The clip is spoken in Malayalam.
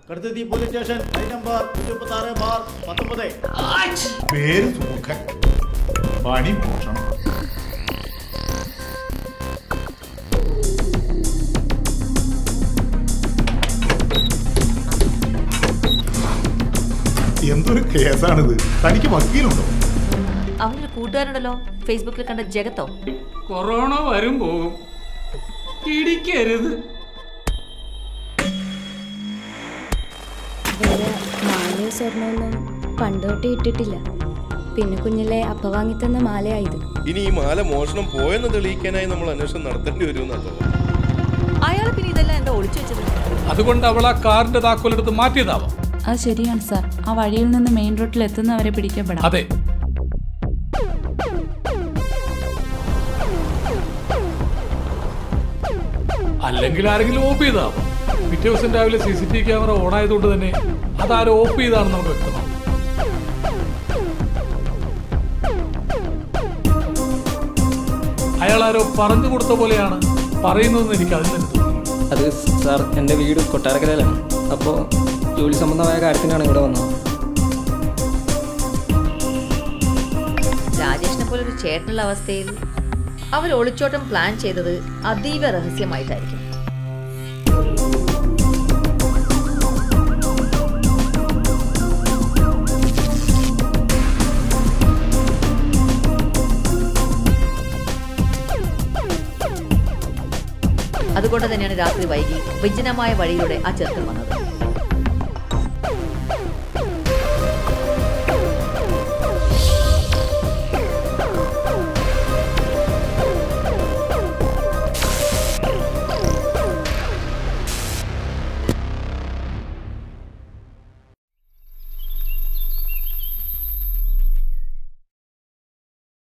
Kaduthuruthy police station line number മുപ്പത്തി ആറ് ബാർ പത്തൊമ്പത് പേര് സുമുഖൻ പണി മോഷണം എന്തൊരു കേസാണിത് തനിക്ക് വക്കീലുണ്ടോ അവനൊരു കൂട്ടുകാരുണ്ടല്ലോ ഫേസ്ബുക്കിൽ കണ്ട ജഗത്തോ കൊറോണ വരും പോകും ഇടിക്കരുത് വേറെ മാലയോ സ്വർണ്ണമൊന്നും പണ്ട് തൊട്ട് ഇട്ടിട്ടില്ല പിന്നെ കുഞ്ഞിലെ അപ്പ വാങ്ങിത്തന്ന മാലയായത് ഇനി ഈ മാല മോഷണം പോയെന്ന് തെളിയിക്കാനായി നമ്മൾ അന്വേഷണം നടത്തേണ്ടി വരുമെന്നാണ് തോന്നുന്നത് അയാൾ പിന്നെ ഇതെല്ലാം എന്താ ഒളിച്ചു വെച്ചത് അതുകൊണ്ട് അവൾ ആ കാറിന്റെ താക്കോലെടുത്ത് മാറ്റിയതാവാം അത് ശരിയാണ് സാർ ആ വഴിയിൽ നിന്ന് മെയിൻ റോഡിൽ എത്തുന്നവരെ പിടിക്കപ്പെടാം അതെ അല്ലെങ്കിൽ ആരെങ്കിലും ഓഫ് ചെയ്താവാം പിറ്റേ ദിവസം രാവിലെ C C T V camera on ആയതുകൊണ്ട് തന്നെ അതാരും ഓഫ് ചെയ്താണെന്ന് നമുക്ക് വ്യക്തമാവും അയാൾ ആരോ പറഞ്ഞു കൊടുത്ത പോലെയാണ് പറയുന്നതെന്ന് എനിക്ക് അതിൽ തന്നെ തോന്നി അത് സാർ എൻ്റെ വീട് കൊട്ടാരക്കരയിലാണ് അപ്പോൾ ജോലി സംബന്ധമായ കാര്യത്തിനാണ് ഇവിടെ വന്നത് രാജേഷിനെ പോലെ ഒരു ചേട്ടനുള്ള അവസ്ഥയിൽ അവർ ഒളിച്ചോട്ടം പ്ലാൻ ചെയ്തത് അതീവ രഹസ്യമായിട്ടായിരിക്കും അതുകൊണ്ട് തന്നെയാണ് രാത്രി വൈകി വിജനമായ വഴിയിലൂടെ ആ ചെറുക്കൻ വന്നത്